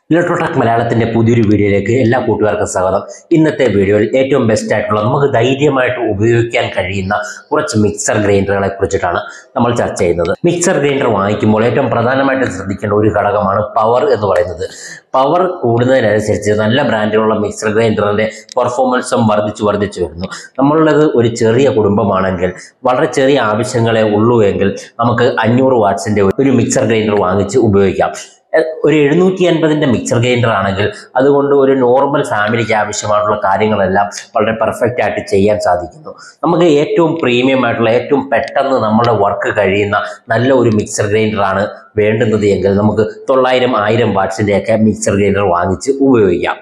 Electrotech മലയാളത്തിന്റെ പുതിയൊരു വീഡിയോയിലേക്ക് എല്ലാ കൂട്ടുകാർക്കും സ്വാഗതം ഇന്നത്തെ വീഡിയോയിൽ ഏറ്റവും ബെസ്റ്റ് ആയിട്ടുള്ള നമുക്ക് ധൈര്യമായിട്ട് ഉപയോഗിക്കാൻ കഴിയുന്ന കുറച്ച് മിക്സർ ഗ്രൈൻഡറുകളെ കുറിച്ചിട്ടാണ് നമ്മൾ ചർച്ച ചെയ്യുന്നത് മിക്സർ ഗ്രൈൻഡർ വാങ്ങിക്കുമ്പോൾ ഏറ്റവും പ്രധാനമായിട്ട് ശ്രദ്ധിക്കേണ്ട ഒരു ഘടകമാണ് പവർ എന്ന് പറയുന്നത് പവർ കൂടുന്നതിനനുസരിച്ച് നല്ല ബ്രാൻഡിലുള്ള മിക്സർ ഗ്രൈൻഡറിന്റെ പെർഫോമൻസും വർദ്ധിച്ചു വർദ്ധിച്ചു വരുന്നു നമ്മളുള്ളത് ഒരു ചെറിയ കുടുംബമാണെങ്കിൽ വളരെ ചെറിയ ആവശ്യങ്ങളെ ഉള്ളൂ എങ്കിൽ നമുക്ക് അഞ്ഞൂറ് വാട്ട്സിന്റെ ഒരു മിക്സർ ഗ്രൈൻഡർ വാങ്ങിച്ച് ഉപയോഗിക്കാം എ- ഒരു എഴുന്നൂറ്റി അൻപതിൻ്റെ മിക്സർ ഗ്രൈൻഡർ ആണെങ്കിൽ അതുകൊണ്ട് ഒരു നോർമൽ ഫാമിലിക്ക് ആവശ്യമായിട്ടുള്ള കാര്യങ്ങളെല്ലാം വളരെ പെർഫെക്റ്റ് ആയിട്ട് ചെയ്യാൻ സാധിക്കുന്നു നമുക്ക് ഏറ്റവും പ്രീമിയം ആയിട്ടുള്ള ഏറ്റവും പെട്ടെന്ന് നമ്മുടെ വർക്ക് കഴിയുന്ന നല്ല ഒരു മിക്സർ ഗ്രൈൻഡറാണ് വേണ്ടുന്നത് എങ്കിൽ നമുക്ക് തൊള്ളായിരം ആയിരം വാട്ട്സിൻ്റെയൊക്കെ മിക്സർ ഗ്രൈൻഡർ വാങ്ങിച്ച് ഉപയോഗിക്കാം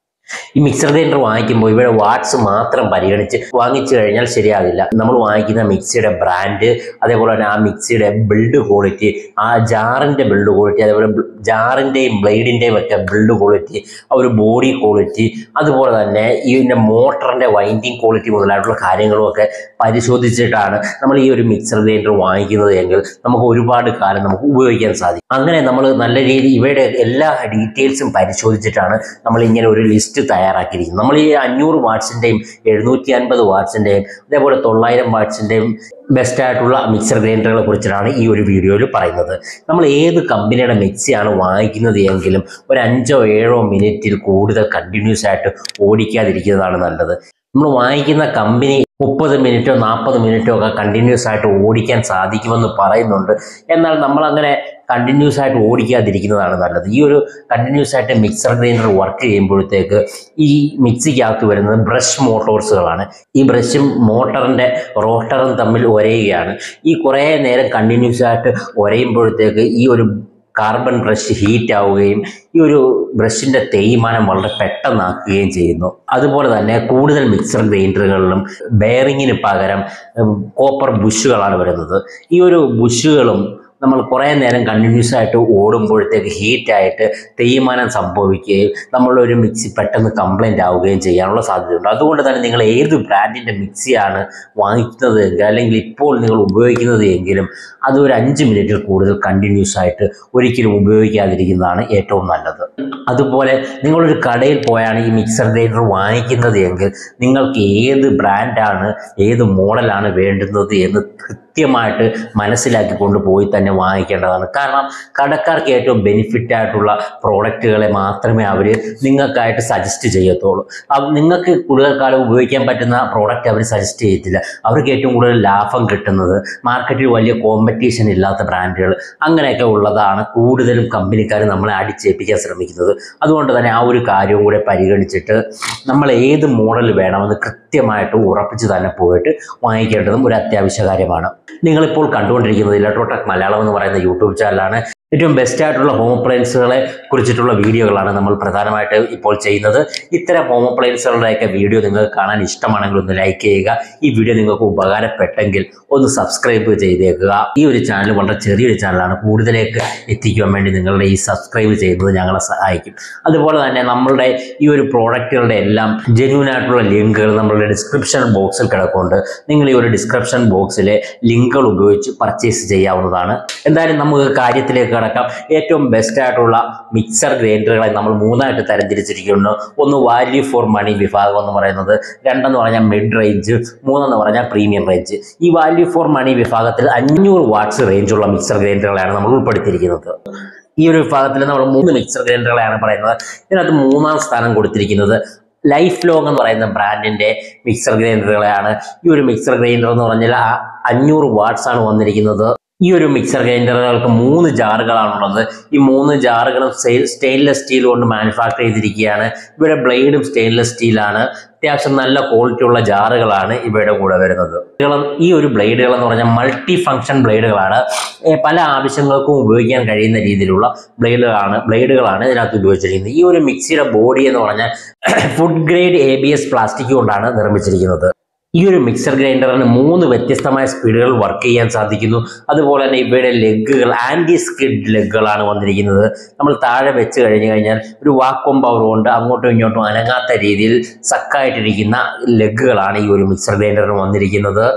ഈ മിക്സർ ഗ്രൈൻഡർ വാങ്ങിക്കുമ്പോൾ ഇവിടെ വാട്ട്സ് മാത്രം പരിഗണിച്ച് വാങ്ങിച്ചു കഴിഞ്ഞാൽ ശരിയാകില്ല നമ്മൾ വാങ്ങിക്കുന്ന മിക്സിയുടെ ബ്രാൻഡ് അതേപോലെ തന്നെ ആ മിക്സിയുടെ ബിൽഡ് ക്വാളിറ്റി ആ ജാറിൻ്റെ ബിൽഡ് ക്വാളിറ്റി അതേപോലെ ജാറിൻ്റെയും ബ്ലേഡിൻ്റെയും ഒക്കെ ബിൽഡ് ക്വാളിറ്റി ആ ഒരു ബോഡി ക്വാളിറ്റി അതുപോലെ തന്നെ ഈ ഇതിൻ്റെ മോട്ടറിൻ്റെ വൈൻഡിങ് ക്വാളിറ്റി മുതലായിട്ടുള്ള കാര്യങ്ങളും ഒക്കെ പരിശോധിച്ചിട്ടാണ് നമ്മൾ ഈ ഒരു മിക്സർ ഗ്രൈൻഡർ വാങ്ങിക്കുന്നത് എങ്കിൽ നമുക്ക് ഒരുപാട് കാലം നമുക്ക് ഉപയോഗിക്കാൻ സാധിക്കും അങ്ങനെ നമ്മൾ നല്ല രീതി ഇവയുടെ എല്ലാ ഡീറ്റെയിൽസും പരിശോധിച്ചിട്ടാണ് നമ്മൾ ഇങ്ങനെ ഒരു ലിസ്റ്റ് തയ്യാറാക്കിയിരിക്കുന്നത് നമ്മൾ ഈ അഞ്ഞൂറ് വാട്ട്സിൻ്റെയും എഴുന്നൂറ്റി അൻപത് വാട്ട്സിൻ്റെയും അതേപോലെ തൊള്ളായിരം വാട്ട്സിൻ്റെയും ബെസ്റ്റ് ആയിട്ടുള്ള മിക്സർ ഗ്രൈൻഡറുകളെ കുറിച്ചിട്ടാണ് ഈ ഒരു വീഡിയോയിൽ പറയുന്നത് നമ്മൾ ഏത് കമ്പനിയുടെ മിക്സിയാണ് വാങ്ങിക്കുന്നത് എങ്കിലും ഒരു അഞ്ചോ ഏഴോ മിനിറ്റിൽ കൂടുതൽ കണ്ടിന്യൂസ് ആയിട്ട് ഓടിക്കാതിരിക്കുന്നതാണ് നല്ലത് നമ്മൾ വാങ്ങിക്കുന്ന കമ്പനി മുപ്പത് മിനിറ്റോ നാൽപ്പത് മിനിറ്റോ ഒക്കെ കണ്ടിന്യൂസ് ആയിട്ട് ഓടിക്കാൻ സാധിക്കുമെന്ന് പറയുന്നുണ്ട് എന്നാൽ നമ്മൾ അങ്ങനെ കണ്ടിന്യൂസ് ആയിട്ട് ഓടിക്കാതിരിക്കുന്നതാണ് നല്ലത് ഈ ഒരു കണ്ടിന്യൂസ് ആയിട്ട് മിക്സർ ഗ്രൈൻഡർ വർക്ക് ചെയ്യുമ്പോഴത്തേക്ക് ഈ മിക്സിക്കകത്ത് വരുന്നത് ബ്രഷ് മോട്ടോഴ്സുകളാണ് ഈ ബ്രഷും മോട്ടറിൻ്റെ റോട്ടറും തമ്മിൽ ഒരയുകയാണ് ഈ കുറേ നേരം കണ്ടിന്യൂസ് ആയിട്ട് ഒരയുമ്പോഴത്തേക്ക് ഈ ഒരു കാർബൺ ബ്രഷ് ഹീറ്റ് ആവുകയും ഈ ഒരു ബ്രഷിൻ്റെ തേയ്മാനം വളരെ പെട്ടെന്നാക്കുകയും ചെയ്യുന്നു അതുപോലെ തന്നെ കൂടുതൽ മിക്സർ ഗ്രൈൻഡറുകളിലും ബെയറിങ്ങിന് പകരം കോപ്പർ ബുഷുകളാണ് വരുന്നത് ഈ ഒരു ബുഷുകളും നമ്മൾ കുറേ നേരം കണ്ടിന്യൂസ് ആയിട്ട് ഓടുമ്പോഴത്തേക്ക് ഹീറ്റായിട്ട് തേയ്മാനം സംഭവിക്കുകയും നമ്മളുടെ ഒരു മിക്സി പെട്ടെന്ന് കംപ്ലൈൻ്റ് ആവുകയും ചെയ്യാനുള്ള സാധ്യതയുണ്ട് അതുകൊണ്ട് തന്നെ നിങ്ങൾ ഏത് ബ്രാൻഡിൻ്റെ മിക്സിയാണ് വാങ്ങിക്കുന്നത് എങ്കിൽ അല്ലെങ്കിൽ ഇപ്പോൾ നിങ്ങൾ ഉപയോഗിക്കുന്നത് എങ്കിലും അത് ഒരു അഞ്ച് മിനിറ്റിൽ കൂടുതൽ കണ്ടിന്യൂസ് ആയിട്ട് ഒരിക്കലും ഉപയോഗിക്കാതിരിക്കുന്നതാണ് ഏറ്റവും നല്ലത് അതുപോലെ നിങ്ങളൊരു കടയിൽ പോയാണ് ഈ മിക്സർ ഗ്രൈൻഡർ വാങ്ങിക്കുന്നത് എങ്കിൽ നിങ്ങൾക്ക് ഏത് ബ്രാൻഡാണ് ഏത് മോഡലാണ് വേണ്ടുന്നത് എന്ന് കൃത്യമായിട്ട് മനസ്സിലാക്കിക്കൊണ്ട് പോയി തന്നെ വാങ്ങിക്കേണ്ടതാണ് കാരണം കടക്കാർക്ക് ഏറ്റവും ബെനിഫിറ്റ് ആയിട്ടുള്ള പ്രോഡക്റ്റുകളെ മാത്രമേ അവർ നിങ്ങൾക്കായിട്ട് സജസ്റ്റ് ചെയ്യത്തുള്ളൂ അത് നിങ്ങൾക്ക് കൂടുതൽ കാലം ഉപയോഗിക്കാൻ പറ്റുന്ന പ്രോഡക്റ്റ് അവർ സജസ്റ്റ് ചെയ്യത്തില്ല അവർക്ക് ഏറ്റവും കൂടുതൽ ലാഭം കിട്ടുന്നത് മാർക്കറ്റിൽ വലിയ കോമ്പറ്റീഷൻ ഇല്ലാത്ത ബ്രാൻഡുകൾ അങ്ങനെയൊക്കെ ഉള്ളതാണ് കൂടുതലും കമ്പനിക്കാർ നമ്മളെ അടിച്ചേൽപ്പിക്കാൻ ശ്രമിക്കുന്നത് അതുകൊണ്ട് തന്നെ ആ ഒരു കാര്യവും കൂടെ പരിഗണിച്ചിട്ട് നമ്മൾ ഏത് മോഡൽ വേണമെന്ന് കൃത്യമായിട്ട് ഉറപ്പിച്ച് തന്നെ പോയിട്ട് വാങ്ങിക്കേണ്ടതും ഒരു അത്യാവശ്യ കാര്യമാണ് നിങ്ങളിപ്പോൾ കണ്ടുകൊണ്ടിരിക്കുന്നത് ഇലക്ട്രോടെക് മലയാളം എന്ന് പറയുന്ന യൂട്യൂബ് ചാനലാണ് ഏറ്റവും ബെസ്റ്റ് ആയിട്ടുള്ള ഹോം അപ്ലയൻസുകളെ കുറിച്ചിട്ടുള്ള വീഡിയോകളാണ് നമ്മൾ പ്രധാനമായിട്ട് ഇപ്പോൾ ചെയ്യുന്നത് ഇത്തരം ഹോം അപ്ലയൻസുകളുടെയൊക്കെ വീഡിയോ നിങ്ങൾക്ക് കാണാൻ ഇഷ്ടമാണെങ്കിൽ ഒന്ന് ലൈക്ക് ചെയ്യുക ഈ വീഡിയോ നിങ്ങൾക്ക് ഉപകാരപ്പെട്ടെങ്കിൽ ഒന്ന് സബ്സ്ക്രൈബ് ചെയ്തേക്കുക ഈ ഒരു ചാനൽ വളരെ ചെറിയൊരു ചാനലാണ് കൂടുതലേക്ക് എത്തിക്കുവാൻ വേണ്ടി നിങ്ങളുടെ ഈ സബ്സ്ക്രൈബ് ചെയ്യുന്നത് ഞങ്ങളെ സഹായിക്കും അതുപോലെ തന്നെ നമ്മളുടെ ഈ ഒരു പ്രോഡക്റ്റുകളുടെ എല്ലാം ജെന്യൂൻ ആയിട്ടുള്ള ലിങ്കുകൾ നമ്മളുടെ ഡിസ്ക്രിപ്ഷൻ ബോക്സിൽ കിടക്കുന്നുണ്ട് നിങ്ങൾ ഈ ഒരു ഡിസ്ക്രിപ്ഷൻ ബോക്സിലെ ലിങ്കുകൾ ഉപയോഗിച്ച് പർച്ചേസ് ചെയ്യാവുന്നതാണ് എന്തായാലും നമുക്ക് കാര്യത്തിലേക്ക് കടക്കാം ഏറ്റവും ബെസ്റ്റ് ആയിട്ടുള്ള മിക്സർ ഗ്രൈൻഡറുകളെ നമ്മൾ മൂന്നായിട്ട് തരംതിരിച്ചിരിക്കുന്നു ഒന്ന് വാല്യൂ ഫോർ മണി വിഭാഗം എന്ന് പറയുന്നത് രണ്ടെന്ന് പറഞ്ഞാൽ മിഡ് റേഞ്ച് മൂന്നെന്ന് പറഞ്ഞാൽ പ്രീമിയം റേഞ്ച് ഈ വാല്യൂ ഫോർ മണി വിഭാഗത്തിൽ അഞ്ഞൂറ് വാട്ട്സ് റേഞ്ചുള്ള മിക്സർ ഗ്രൈൻഡറുകളാണ് നമ്മൾ ഉൾപ്പെടുത്തിയിരിക്കുന്നത് ഈ ഒരു വിഭാഗത്തിൽ നമ്മൾ മൂന്ന് മിക്സർ ഗ്രൈൻഡറുകളെയാണ് പറയുന്നത് ഇതിനകത്ത് മൂന്നാം സ്ഥാനം കൊടുത്തിരിക്കുന്നത് ലൈഫ് ലോങ് എന്ന് പറയുന്ന ബ്രാൻഡിന്റെ മിക്സർ ഗ്രൈൻഡറുകളെയാണ് ഈ ഒരു മിക്സർ ഗ്രൈൻഡർ എന്ന് പറഞ്ഞാൽ ആ അഞ്ഞൂറ് വാട്ട്സ് ആണ് വന്നിരിക്കുന്നത് ഈ ഒരു മിക്സർ ഗ്രൈൻഡറുകൾക്ക് മൂന്ന് ജാറുകളാണുള്ളത് ഈ മൂന്ന് ജാറുകളും സ്റ്റെയിൻലെസ് സ്റ്റീൽ കൊണ്ട് മാനുഫാക്ചർ ചെയ്തിരിക്കുകയാണ് ഇവയുടെ ബ്ലേഡും സ്റ്റെയിൻലെസ് സ്റ്റീലാണ് അത്യാവശ്യം നല്ല ക്വാളിറ്റി ഉള്ള ജാറുകളാണ് ഇവയുടെ കൂടെ വരുന്നത് ബ്ലേഡുകൾ ഈ ഒരു ബ്ലേഡുകൾ എന്ന് പറഞ്ഞാൽ മൾട്ടി ഫങ്ഷൻ ബ്ലേഡുകളാണ് ഏ, പല ആവശ്യങ്ങൾക്കും ഉപയോഗിക്കാൻ കഴിയുന്ന രീതിയിലുള്ള ബ്ലേഡുകളാണ് ബ്ലേഡുകളാണ് ഇതിനകത്ത് ഉപയോഗിച്ചിരിക്കുന്നത് ഈ ഒരു മിക്സിയുടെ ബോഡി എന്ന് പറഞ്ഞാൽ food grade A B S plastic കൊണ്ടാണ് നിർമ്മിച്ചിരിക്കുന്നത് ഈ ഒരു മിക്സർ ഗ്രൈൻഡറിന് മൂന്ന് വ്യത്യസ്തമായ സ്പീഡുകൾ വർക്ക് ചെയ്യാൻ സാധിക്കുന്നു അതുപോലെ തന്നെ ഇവയുടെ ലെഗുകൾ ആൻറ്റി സ്കിഡ് ലെഗുകളാണ് വന്നിരിക്കുന്നത് നമ്മൾ താഴെ വെച്ച് കഴിഞ്ഞ് കഴിഞ്ഞാൽ ഒരു വാക്വം പവർ കൊണ്ട് അങ്ങോട്ടും ഇങ്ങോട്ടും അനങ്ങാത്ത രീതിയിൽ സക്കായിട്ടിരിക്കുന്ന ലെഗുകളാണ് ഈ ഒരു മിക്സർ ഗ്രൈൻഡറിന് വന്നിരിക്കുന്നത്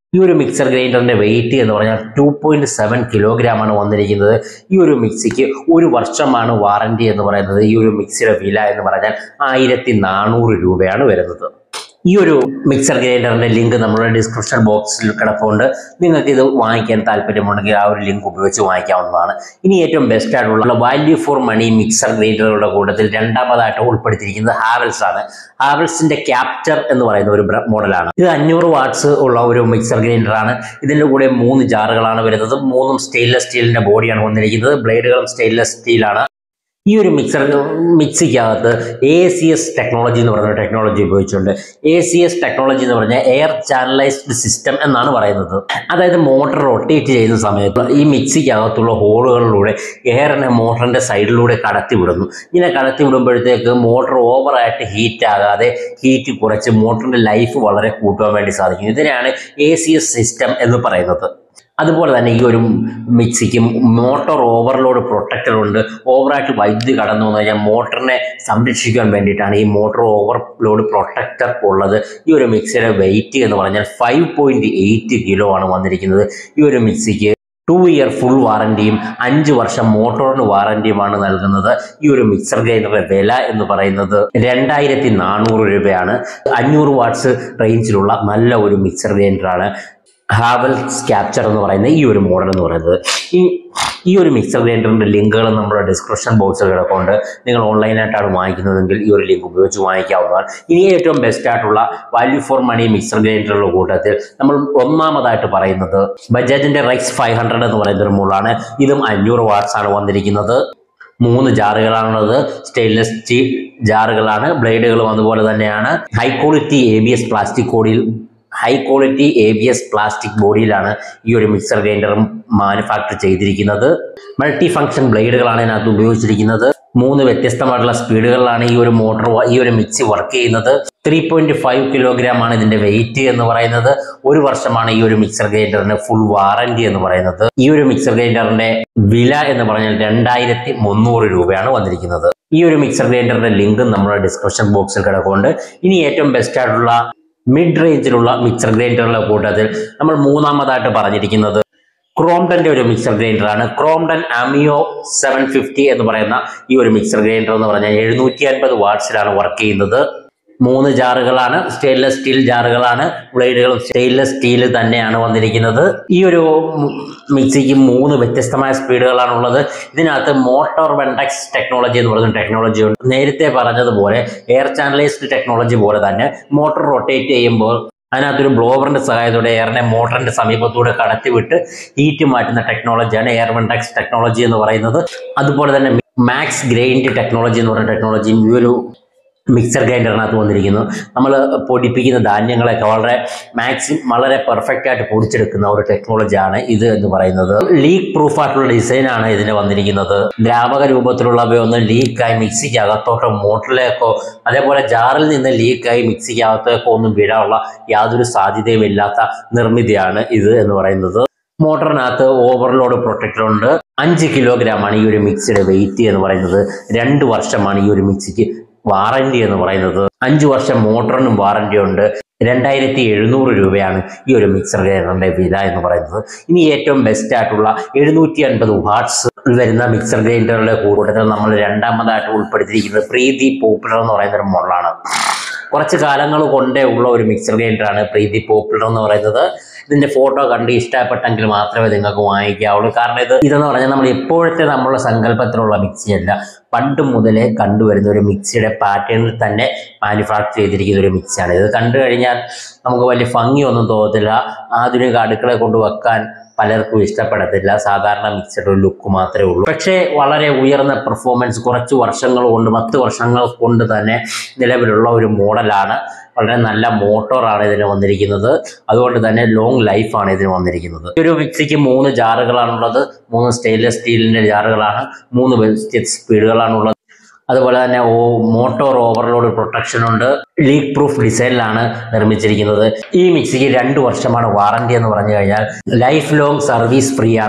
ഈ ഒരു മിക്സർ ഗ്രൈൻഡറിന്റെ വെയിറ്റ് എന്ന് പറഞ്ഞാൽ ടു പോയിന്റ് സെവൻ കിലോഗ്രാം ആണ് വന്നിരിക്കുന്നത് ഈ ഒരു മിക്സിക്ക് ഒരു വർഷമാണ് വാറന്റി എന്ന് പറയുന്നത് ഈ ഒരു മിക്സിയുടെ വില എന്ന് പറഞ്ഞാൽ ആയിരത്തി നാനൂറ് രൂപയാണ് വരുന്നത് ഈ ഒരു മിക്സർ ഗ്രൈൻഡറിന്റെ ലിങ്ക് നമ്മുടെ ഡിസ്ക്രിപ്ഷൻ ബോക്സിൽ കിടപ്പുണ്ട് നിങ്ങൾക്ക് ഇത് വാങ്ങിക്കാൻ താല്പര്യമുണ്ടെങ്കിൽ ആ ഒരു ലിങ്ക് ഉപയോഗിച്ച് വാങ്ങിക്കാവുന്നതാണ് ഇനി ഏറ്റവും ബെസ്റ്റ് ആയിട്ടുള്ള വാല്യൂ ഫോർ മണി മിക്സർ ഗ്രൈൻഡറുകളുടെ കൂട്ടത്തിൽ രണ്ടാമതായിട്ട് ഉൾപ്പെടുത്തിയിരിക്കുന്നത് ഹാവൽസ് ആണ് ഹാവൽസിന്റെ ക്യാപ്ചർ എന്ന് പറയുന്ന ഒരു മോഡലാണ് ഇത് അഞ്ഞൂറ് വാട്ട്സ് ഉള്ള ഒരു മിക്സർ ഗ്രൈൻഡർ ആണ് ഇതിന്റെ കൂടെ മൂന്ന് ജാറുകളാണ് വരുന്നത് മൂന്നും സ്റ്റെയിൻലെസ് സ്റ്റീലിന്റെ ബോഡിയാണ് വന്നിരിക്കുന്നത് ബ്ലേഡുകളും സ്റ്റെയിൻലെസ് സ്റ്റീലാണ് ഈ ഒരു മിക്സർ മിക്സിക്കകത്ത് എ സി എസ് ടെക്നോളജി എന്ന് പറയുന്ന ടെക്നോളജി ഉപയോഗിച്ചുകൊണ്ട് എ സി എസ് ടെക്നോളജി എന്ന് പറഞ്ഞാൽ എയർ ചാനലൈസ്ഡ് സിസ്റ്റം എന്നാണ് പറയുന്നത് അതായത് മോട്ടർ റൊട്ടേറ്റ് ചെയ്യുന്ന സമയത്ത് ഈ മിക്സിക്കകത്തുള്ള ഹോളുകളിലൂടെ എയറിനെ മോട്ടറിന്റെ സൈഡിലൂടെ കടത്തി വിടുന്നു ഇങ്ങനെ കടത്തി വിടുമ്പോഴത്തേക്ക് മോട്ടർ ഓവറായിട്ട് ഹീറ്റ് ആകാതെ ഹീറ്റ് കുറച്ച് മോട്ടറിന്റെ ലൈഫ് വളരെ കൂട്ടുവാൻ വേണ്ടി സാധിക്കും ഇതിനെയാണ് എ സി എസ് സിസ്റ്റം എന്ന് പറയുന്നത് അതുപോലെ തന്നെ ഈ ഒരു മിക്സിക്ക് മോട്ടോർ ഓവർലോഡ് പ്രൊട്ടക്ടർ ഉണ്ട് ഓവറായിട്ട് വൈദ്യുതി കടന്നു വന്നു കഴിഞ്ഞാൽ മോട്ടറിനെ സംരക്ഷിക്കാൻ വേണ്ടിയിട്ടാണ് ഈ മോട്ടോർ ഓവർലോഡ് പ്രൊട്ടക്ടർ ഉള്ളത് ഈ ഒരു മിക്സിയുടെ വെയിറ്റ് എന്ന് പറഞ്ഞാൽ ഫൈവ് പോയിന്റ് എയ്റ്റ് കിലോ ആണ് വന്നിരിക്കുന്നത് ഈ ഒരു മിക്സിക്ക് ടു ഇയർ ഫുൾ വാറണ്ടിയും അഞ്ച് വർഷം മോട്ടോറിന് വാറണ്ടിയുമാണ് നൽകുന്നത് ഈ ഒരു മിക്സർ ഗ്രൈൻഡറിന്റെ വില എന്ന് പറയുന്നത് രണ്ടായിരത്തി നാനൂറ് രൂപയാണ് അഞ്ഞൂറ് വാട്ട്സ് റേഞ്ചിലുള്ള നല്ല ഒരു മിക്സർ ഗ്രൈൻഡറാണ് ഹാവൽ ക്യാപ്ചർ എന്ന് പറയുന്ന ഈ ഒരു മോഡൽ എന്ന് പറയുന്നത് ഈ ഈ ഒരു മിക്സർ ഗ്രൈൻഡറിന്റെ ലിങ്കുകൾ നമ്മുടെ ഡിസ്ക്രിപ്ഷൻ ബോക്സിൽ കിടപ്പുണ്ട് നിങ്ങൾ ഓൺലൈനായിട്ടാണ് വാങ്ങിക്കുന്നതെങ്കിൽ ഈ ഒരു ലിങ്ക് ഉപയോഗിച്ച് വാങ്ങിക്കാവുന്നതാണ് ഇനി ഏറ്റവും ബെസ്റ്റ് ആയിട്ടുള്ള വാല്യൂ ഫോർ മണി മിക്സർ ഗ്രൈൻഡറുടെ കൂട്ടത്തിൽ നമ്മൾ ഒന്നാമതായിട്ട് പറയുന്നത് ബജാജിന്റെ റൈക്സ് ഫൈവ് ഹൺഡ്രഡ് എന്ന് പറയുന്ന ഒരു മോഡലാണ് ഇതും അഞ്ഞൂറ് വാട്ട്സ് ആണ് വന്നിരിക്കുന്നത് മൂന്ന് ജാറുകളാണുള്ളത് സ്റ്റെയിൻലെസ് സ്റ്റീൽ ജാറുകളാണ് ബ്ലേഡുകളും അതുപോലെ തന്നെയാണ് high quality A B S plastic കോഡിൽ high quality A B S plastic ബോഡിയിലാണ് ഈ ഒരു മിക്സർ ഗ്രൈൻഡറും മാനുഫാക്ചർ ചെയ്തിരിക്കുന്നത് മൾട്ടി ഫംഗ്ഷൻ ബ്ലേഡുകളാണ് ഇതിനകത്ത് ഉപയോഗിച്ചിരിക്കുന്നത് മൂന്ന് വ്യത്യസ്തമായിട്ടുള്ള സ്പീഡുകളിലാണ് ഈ ഒരു മോട്ടോർ ഈ ഒരു മിക്സി വർക്ക് ചെയ്യുന്നത് ത്രീ പോയിന്റ് ഫൈവ് കിലോഗ്രാം ആണ് ഇതിന്റെ വെയിറ്റ് എന്ന് പറയുന്നത് ഒരു വർഷമാണ് ഈ ഒരു മിക്സർ ഗ്രൈൻഡറിന് ഫുൾ വാറന്റി എന്ന് പറയുന്നത് ഈ ഒരു മിക്സർ ഗ്രൈൻഡറിന്റെ വില എന്ന് പറഞ്ഞാൽ രണ്ടായിരത്തി മുന്നൂറ് രൂപയാണ് വന്നിരിക്കുന്നത് ഈ ഒരു മിക്സർ ഗ്രൈൻഡറിന്റെ ലിങ്ക് നമ്മുടെ ഡിസ്ക്രിപ്ഷൻ ബോക്സിൽ കിടക്കുന്നുണ്ട് ഇനി ഏറ്റവും ബെസ്റ്റ് ആയിട്ടുള്ള മിഡ് റേഞ്ചിലുള്ള മിക്സർ ഗ്രൈൻഡറുകളുടെ കൂട്ടത്തിൽ നമ്മൾ മൂന്നാമതായിട്ട് പറഞ്ഞിരിക്കുന്നത് ക്രോംഡന്റെ ഒരു മിക്സർ ഗ്രൈൻഡറാണ് ക്രോംഡൻ അമിയോ സെവൻ ഫിഫ്റ്റി എന്ന് പറയുന്ന ഈ ഒരു മിക്സർ ഗ്രൈൻഡർ എന്ന് പറഞ്ഞാൽ എഴുന്നൂറ്റി അൻപത് വാട്ട്സിലാണ് വർക്ക് ചെയ്യുന്നത് മൂന്ന് ജാറുകളാണ് സ്റ്റെയിൻലെസ് സ്റ്റീൽ ജാറുകളാണ് ബ്ലേഡുകളും സ്റ്റെയിൻലെസ് സ്റ്റീൽ തന്നെയാണ് വന്നിരിക്കുന്നത് ഈ ഒരു മിക്സിക്ക് മൂന്ന് വ്യത്യസ്തമായ സ്പീഡുകളാണ് ഉള്ളത് ഇതിനകത്ത് മോട്ടോർ വെൻഡക്സ് ടെക്നോളജി എന്ന് പറയുന്ന ടെക്നോളജി ഉണ്ട് നേരത്തെ പറഞ്ഞതുപോലെ എയർ ചാനലൈസ്ഡ് ടെക്നോളജി പോലെ തന്നെ മോട്ടോർ റൊട്ടേറ്റ് ചെയ്യുമ്പോൾ അതിനകത്തൊരു ബ്ലോവറിന്റെ സഹായത്തോടെ എയറിനെ മോട്ടറിന്റെ സമീപത്തൂടെ കടത്തിവിട്ട് ഹീറ്റ് മാറ്റുന്ന ടെക്നോളജിയാണ് എയർ വെൻഡക്സ് ടെക്നോളജി എന്ന് പറയുന്നത് അതുപോലെ തന്നെ മാക്സ് ഗ്രൈൻഡ് ടെക്നോളജി എന്ന് പറയുന്ന ടെക്നോളജിയും ഈ ഒരു മിക്സർ ഗ്രൈൻഡറിനകത്ത് വന്നിരിക്കുന്നു നമ്മൾ പൊടിപ്പിക്കുന്ന ധാന്യങ്ങളൊക്കെ വളരെ മാക്സിമം വളരെ പെർഫെക്റ്റ് ആയിട്ട് പൊടിച്ചെടുക്കുന്ന ഒരു ടെക്നോളജിയാണ് ഇത് എന്ന് പറയുന്നത് ലീക്ക് പ്രൂഫ് ആയിട്ടുള്ള ഡിസൈനാണ് ഇതിന് വന്നിരിക്കുന്നത് ദ്രാവക രൂപത്തിലുള്ളവയൊന്നും ലീക്കായി മിക്സിക്ക് അകത്തോട്ടോ മോട്ടറിലേക്കോ അതേപോലെ ജാറിൽ നിന്ന് ലീക്കായി മിക്സിക്ക് അകത്തേക്കോ ഒന്നും വീഴാനുള്ള യാതൊരു സാധ്യതയും ഇല്ലാത്ത നിർമ്മിതിയാണ് ഇത് എന്ന് പറയുന്നത് മോട്ടറിനകത്ത് ഓവർലോഡ് പ്രൊട്ടക്ടർ ഉണ്ട് അഞ്ച് കിലോഗ്രാം ആണ് ഈ ഒരു മിക്സിയുടെ വെയിറ്റ് എന്ന് പറയുന്നത് രണ്ട് വർഷമാണ് ഈ ഒരു മിക്സിക്ക് വാറന്റി എന്ന് പറയുന്നത് അഞ്ച് വർഷം മോട്ടറിനും വാറന്റി ഉണ്ട് രണ്ടായിരത്തി എഴുന്നൂറ് രൂപയാണ് ഈ ഒരു മിക്സർ ഗ്രൈൻഡറിന്റെ വില എന്ന് പറയുന്നത് ഇനി ഏറ്റവും ബെസ്റ്റ് ആയിട്ടുള്ള എഴുന്നൂറ്റി അൻപത് വാട്ട്സ് വരുന്ന മിക്സർ ഗ്രൈൻഡറുടെ കൂട്ടത്തിൽ നമ്മൾ രണ്ടാമതായിട്ട് ഉൾപ്പെടുത്തിയിരിക്കുന്നത് പ്രീതി പോപ്പുലർ എന്ന് പറയുന്ന ഒരു മോഡലാണ് കുറച്ച് കാലങ്ങൾ കൊണ്ടേ ഉള്ള ഒരു മിക്സർ ഗ്രൈൻഡറാണ് പ്രീതി പോപ്പുലർ എന്ന് പറയുന്നത് ഇതിന്റെ ഫോട്ടോ കണ്ട് ഇഷ്ടപ്പെട്ടെങ്കിൽ മാത്രമേ നിങ്ങൾക്ക് വാങ്ങിക്കാവുള്ളൂ കാരണം ഇത് ഇതെന്ന് പറഞ്ഞാൽ നമ്മൾ ഇപ്പോഴത്തെ നമ്മളുടെ സങ്കല്പത്തിലുള്ള മിക്സിയല്ല പണ്ട് മുതലേ കണ്ടുവരുന്ന ഒരു മിക്സിയുടെ പാറ്റേണിൽ തന്നെ മാനുഫാക്ചർ ചെയ്തിരിക്കുന്ന ഒരു മിക്സിയാണ് ഇത് കണ്ടു കഴിഞ്ഞാൽ നമുക്ക് വലിയ ഭംഗിയൊന്നും തോന്നത്തില്ല ആധുനിക അടുക്കള കൊണ്ട് വെക്കാൻ പലർക്കും ഇഷ്ടപ്പെടത്തില്ല സാധാരണ മിക്സിയുടെ ഒരു ലുക്ക് മാത്രമേ ഉള്ളൂ പക്ഷേ വളരെ ഉയർന്ന പെർഫോമൻസ് കുറച്ച് വർഷങ്ങൾ കൊണ്ട് പത്ത് വർഷങ്ങൾ കൊണ്ട് തന്നെ നിലവിലുള്ള ഒരു മോഡലാണ് വളരെ നല്ല മോട്ടോറാണ് ഇതിന് വന്നിരിക്കുന്നത് അതുകൊണ്ട് തന്നെ ലോങ് ലൈഫാണ് ഇതിന് വന്നിരിക്കുന്നത് ഈ ഒരു മിക്സിക്ക് മൂന്ന് ജാറുകളാണുള്ളത് മൂന്ന് സ്റ്റെയിൻലെസ് സ്റ്റീലിന്റെ ജാറുകളാണ് മൂന്ന് വ്യത്യസ്ത സ്പീഡുകളാണുള്ളത് അതുപോലെ തന്നെ ഓ മോട്ടോർ ഓവർലോഡ് പ്രൊട്ടക്ഷൻ ഉണ്ട് ലീക്ക് പ്രൂഫ് ഡിസൈനിലാണ് നിർമ്മിച്ചിരിക്കുന്നത് ഈ മിക്സിക്ക് രണ്ട് വർഷമാണ് വാറന്റി എന്ന് പറഞ്ഞു കഴിഞ്ഞാൽ ലൈഫ് ലോങ് സർവീസ് ഫ്രീ ആണ്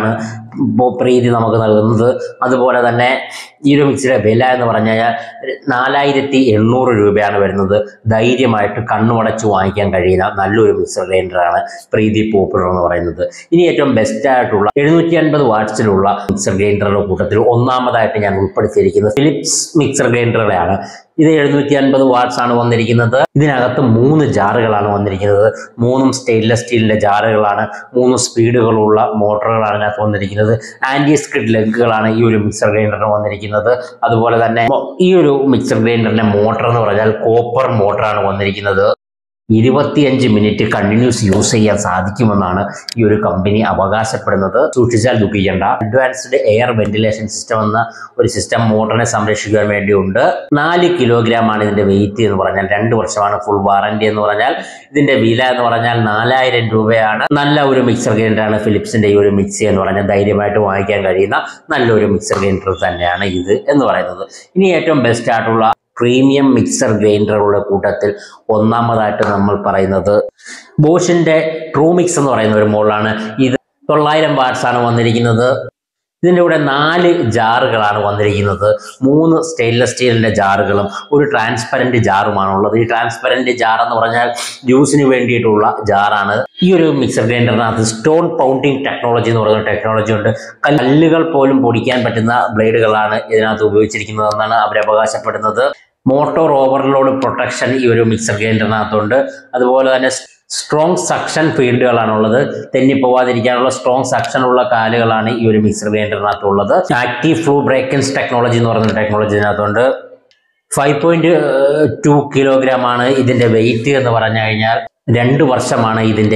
ബോ- പ്രീതി നമുക്ക് നൽകുന്നത് അതുപോലെ തന്നെ ഈ ഒരു മിക്സിയുടെ വില എന്ന് പറഞ്ഞു കഴിഞ്ഞാൽ നാലായിരത്തി എണ്ണൂറ് രൂപയാണ് വരുന്നത് ധൈര്യമായിട്ട് കണ്ണുമടച്ച് വാങ്ങിക്കാൻ കഴിയുന്ന നല്ലൊരു മിക്സർ ഗ്രൈൻഡറാണ് പ്രീതി പോപ്പുലർ എന്ന് പറയുന്നത് ഇനി ഏറ്റവും ബെസ്റ്റ് ആയിട്ടുള്ള എഴുന്നൂറ്റി അൻപത് വാട്ട്സിലുള്ള മിക്സർ ഗ്രൈൻഡറുടെ കൂട്ടത്തിൽ ഒന്നാമതായിട്ട് ഞാൻ ഉൾപ്പെടുത്തിയിരിക്കുന്നത് ഫിലിപ്സ് മിക്സർ ഗ്രൈൻഡറുകളെയാണ് ഇത് എഴുന്നൂറ്റി അൻപത് വാട്ട്സ് ആണ് വന്നിരിക്കുന്നത് ഇതിനകത്ത് മൂന്ന് ജാറുകളാണ് വന്നിരിക്കുന്നത് മൂന്നും സ്റ്റെയിൻലെസ് സ്റ്റീലിന്റെ ജാറുകളാണ് മൂന്ന് സ്പീഡുകളുള്ള മോട്ടറുകളാണ് ഇതിനകത്ത് വന്നിരിക്കുന്നത് ആന്റി സ്കിഡ് ലെഗുകളാണ് ഈ ഒരു മിക്സർ ഗ്രൈൻഡറിന് വന്നിരിക്കുന്നത് അതുപോലെ തന്നെ ഈ ഒരു മിക്സർ ഗ്രൈൻഡറിന്റെ മോട്ടർ എന്ന് പറഞ്ഞാൽ കോപ്പർ മോട്ടറാണ് വന്നിരിക്കുന്നത് ഇരുപത്തിയഞ്ച് മിനിറ്റ് കണ്ടിന്യൂസ് യൂസ് ചെയ്യാൻ സാധിക്കുമെന്നാണ് ഈ ഒരു കമ്പനി അവകാശപ്പെടുന്നത് സൂക്ഷിച്ചാൽ ദുഃഖിക്കേണ്ട അഡ്വാൻസ്ഡ് എയർ വെന്റിലേഷൻ സിസ്റ്റം എന്ന ഒരു സിസ്റ്റം മോട്ടറിനെ സംരക്ഷിക്കാൻ വേണ്ടിയുണ്ട് നാല് കിലോഗ്രാം ആണ് ഇതിന്റെ വെയിറ്റ് എന്ന് പറഞ്ഞാൽ രണ്ട് വർഷമാണ് ഫുൾ വാറന്റി എന്ന് പറഞ്ഞാൽ ഇതിന്റെ വില എന്ന് പറഞ്ഞാൽ നാലായിരം രൂപയാണ് നല്ല ഒരു മിക്സർ ഗ്രൈൻഡറാണ് ഫിലിപ്സിന്റെ ഈ ഒരു മിക്സി എന്ന് പറഞ്ഞാൽ ധൈര്യമായിട്ട് വാങ്ങിക്കാൻ കഴിയുന്ന നല്ലൊരു മിക്സർ ഗ്രൈൻഡർ തന്നെയാണ് ഇത് എന്ന് പറയുന്നത് ഇനി ഏറ്റവും ബെസ്റ്റ് ആയിട്ടുള്ള പ്രീമിയം മിക്സർ ഗ്രൈൻഡറുകളുടെ കൂട്ടത്തിൽ ഒന്നാമതായിട്ട് നമ്മൾ പറയുന്നത് ബോഷിന്റെ ട്രൂ മിക്സ് എന്ന് പറയുന്ന ഒരു മോഡലാണ് ഇത് തൊള്ളായിരം വാട്ട്സ് ആണ് വന്നിരിക്കുന്നത് ഇതിൻ്റെ കൂടെ നാല് ജാറുകളാണ് വന്നിരിക്കുന്നത് മൂന്ന് സ്റ്റെയിൻലെസ് സ്റ്റീലിൻ്റെ ജാറുകളും ഒരു ട്രാൻസ്പെറൻറ്റ് ജാറുമാണ് ഉള്ളത് ഈ ട്രാൻസ്പെറൻറ്റ് ജാർ എന്ന് പറഞ്ഞാൽ ജ്യൂസിന് വേണ്ടിയിട്ടുള്ള ജാറാണ് ഈ ഒരു മിക്സർ ഗ്രൈൻഡറിനകത്ത് സ്റ്റോൺ പൗണ്ടിങ് ടെക്നോളജി എന്ന് പറയുന്ന ടെക്നോളജി ഉണ്ട് കല്ലുകൾ പോലും പൊടിക്കാൻ പറ്റുന്ന ബ്ലേഡുകളാണ് ഇതിനകത്ത് ഉപയോഗിച്ചിരിക്കുന്നതെന്നാണ് അവർ അവകാശപ്പെടുന്നത് മോട്ടോർ ഓവർലോഡ് പ്രൊട്ടക്ഷൻ ഈ ഒരു മിക്സർ ഗ്രൈൻഡറിനകത്തുണ്ട് അതുപോലെ തന്നെ സ്ട്രോങ് സക്ഷൻ ഫീൽഡുകളാണുള്ളത് തെന്നിപ്പോവാതിരിക്കാനുള്ള സ്ട്രോങ് സക്ഷൻ ഉള്ള കാലുകളാണ് ഈ ഒരു മിക്സർ ഗ്രൈൻഡറിനകത്തുള്ളത് ആക്റ്റീവ് ഫ്ലൂ ബ്രേക്കൻസ് ടെക്നോളജി എന്ന് പറയുന്ന ടെക്നോളജി ഇതിനകത്തുണ്ട് ഫൈവ് പോയിന്റ് ടു കിലോഗ്രാം ആണ് ഇതിന്റെ വെയിറ്റ് എന്ന് പറഞ്ഞു കഴിഞ്ഞാൽ രണ്ട് വർഷമാണ് ഇതിന്റെ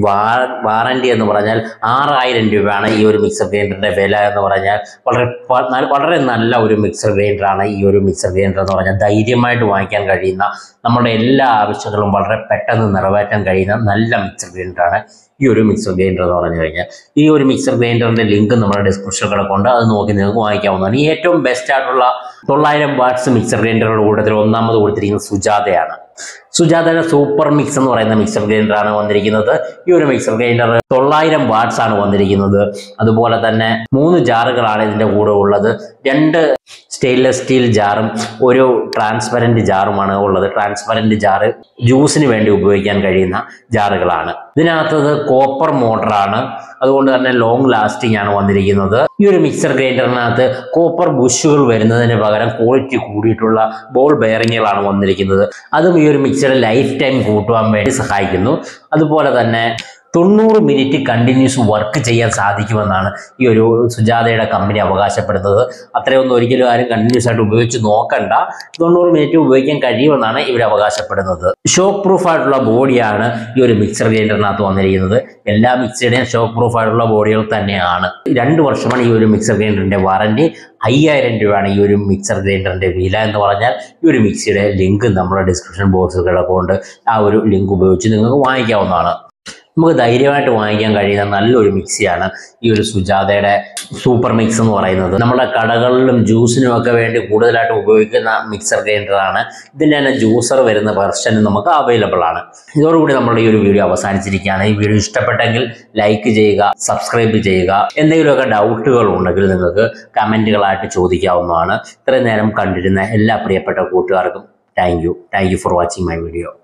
വാറന്റി എന്ന് പറഞ്ഞാൽ ആറായിരം രൂപയാണ് ഈ ഒരു മിക്സർ ഗ്രൈൻഡറിന്റെ വില എന്ന് പറഞ്ഞാൽ വളരെ പ- ന- വളരെ നല്ല ഒരു മിക്സർ ഗ്രൈൻഡറാണ് ഈ ഒരു മിക്സർ ഗ്രൈൻഡർ എന്ന് പറഞ്ഞാൽ ധൈര്യമായിട്ട് വാങ്ങിക്കാൻ കഴിയുന്ന നമ്മുടെ എല്ലാ ആവശ്യങ്ങളും വളരെ പെട്ടെന്ന് നിറവേറ്റാൻ കഴിയുന്ന നല്ല മിക്സർ ഗ്രൈൻഡറാണ് ഈ ഒരു മിക്സർ ഗ്രൈൻഡർ എന്ന് പറഞ്ഞു കഴിഞ്ഞാൽ ഈ ഒരു മിക്സർ ഗ്രൈൻഡറിന്റെ ലിങ്ക് നമ്മുടെ ഡിസ്ക്രിപ്ഷൻ കിടക്കുന്നുണ്ട് അത് നോക്കി നിങ്ങൾക്ക് വാങ്ങിക്കാവുന്നതാണ് ഈ ഏറ്റവും ബെസ്റ്റ് ആയിട്ടുള്ള തൊള്ളായിരം വാട്ട്സ് മിക്സർ ഗ്രൈൻഡറുടെ കൂട്ടത്തിൽ ഒന്നാമത് കൊടുത്തിരിക്കുന്നത് സുജാതയാണ് സുജാതയുടെ സൂപ്പർ മിക്സ് എന്ന് പറയുന്ന മിക്സർ ഗ്രൈൻഡറാണ് വന്നിരിക്കുന്നത് ഈ ഒരു മിക്സർ ഗ്രൈൻഡർ തൊള്ളായിരം വാട്ട്സ് ആണ് വന്നിരിക്കുന്നത് അതുപോലെ തന്നെ മൂന്ന് ജാറുകളാണ് ഇതിന്റെ കൂടെ ഉള്ളത് രണ്ട് സ്റ്റെയിൻലെസ് സ്റ്റീൽ ജാറും ഒരു ട്രാൻസ്പെറൻറ്റ് ജാറുമാണ് ഉള്ളത് ട്രാൻസ്പെറൻറ്റ് ജാറ് ജ്യൂസിന് വേണ്ടി ഉപയോഗിക്കാൻ കഴിയുന്ന ജാറുകളാണ് ഇതിനകത്തത് കോപ്പർ മോട്ടറാണ് അതുകൊണ്ട് തന്നെ ലോങ് ലാസ്റ്റിംഗ് ആണ് വന്നിരിക്കുന്നത് ഈ ഒരു മിക്സർ ഗ്രൈൻഡറിനകത്ത് കോപ്പർ ബുഷുകൾ വരുന്നതിന് പകരം ക്വാളിറ്റി കൂടിയിട്ടുള്ള ബോൾ ബെയറിങ്ങുകളാണ് വന്നിരിക്കുന്നത് അതും ഈ ഒരു മിക്സറുടെ ലൈഫ് ടൈം കൂട്ടുവാൻ വേണ്ടി സഹായിക്കുന്നു അതുപോലെ തന്നെ തൊണ്ണൂറ് മിനിറ്റ് കണ്ടിന്യൂസ് വർക്ക് ചെയ്യാൻ സാധിക്കുമെന്നാണ് ഈ ഒരു സുജാതയുടെ കമ്പനി അവകാശപ്പെടുന്നത് അത്രയൊന്നും ഒരിക്കലും ആരും കണ്ടിന്യൂസ് ആയിട്ട് ഉപയോഗിച്ച് നോക്കണ്ട തൊണ്ണൂറ് മിനിറ്റ് ഉപയോഗിക്കാൻ കഴിയുമെന്നാണ് ഇവർ അവകാശപ്പെടുന്നത് ഷോക്ക് പ്രൂഫ് ആയിട്ടുള്ള ബോഡിയാണ് ഈ ഒരു മിക്സർ ഗ്രൈൻഡറിനകത്ത് വന്നിരിക്കുന്നത് എല്ലാ മിക്സിയുടെയും ഷോക്ക് പ്രൂഫ് ആയിട്ടുള്ള ബോഡികൾ തന്നെയാണ് രണ്ട് വർഷമാണ് ഈ ഒരു മിക്സർ ഗ്രൈൻഡറിന്റെ വാറന്റി അയ്യായിരം രൂപയാണ് ഈ ഒരു മിക്സർ ഗ്രൈൻഡറിന്റെ വില എന്ന് പറഞ്ഞാൽ ഈ ഒരു മിക്സിയുടെ ലിങ്ക് നമ്മുടെ ഡിസ്ക്രിപ്ഷൻ ബോക്സിൽ കിടക്കൊണ്ട് ആ ഒരു ലിങ്ക് ഉപയോഗിച്ച് നിങ്ങൾക്ക് വാങ്ങിക്കാവുന്നതാണ് നമുക്ക് ധൈര്യമായിട്ട് വാങ്ങിക്കാൻ കഴിയുന്ന നല്ലൊരു മിക്സിയാണ് ഈ ഒരു സുജാതയുടെ സൂപ്പർ മിക്സ് എന്ന് പറയുന്നത് നമ്മുടെ കടകളിലും ജ്യൂസിനും ഒക്കെ വേണ്ടി കൂടുതലായിട്ട് ഉപയോഗിക്കുന്ന മിക്സർ ഗ്രൈൻഡറാണ് ഇതിൻ്റെ തന്നെ ജ്യൂസർ വരുന്ന വെർഷൻ നമുക്ക് അവൈലബിൾ ആണ് ഇതോടുകൂടി നമ്മുടെ ഈ ഒരു വീഡിയോ അവസാനിച്ചിരിക്കുകയാണ് ഈ വീഡിയോ ഇഷ്ടപ്പെട്ടെങ്കിൽ ലൈക്ക് ചെയ്യുക സബ്സ്ക്രൈബ് ചെയ്യുക എന്തെങ്കിലുമൊക്കെ ഡൗട്ടുകൾ ഉണ്ടെങ്കിൽ നിങ്ങൾക്ക് കമൻറ്റുകളായിട്ട് ചോദിക്കാവുന്നതാണ് ഇത്രയും നേരം കണ്ടിരുന്ന എല്ലാ പ്രിയപ്പെട്ട കൂട്ടുകാർക്കും thank you thank you for watching my video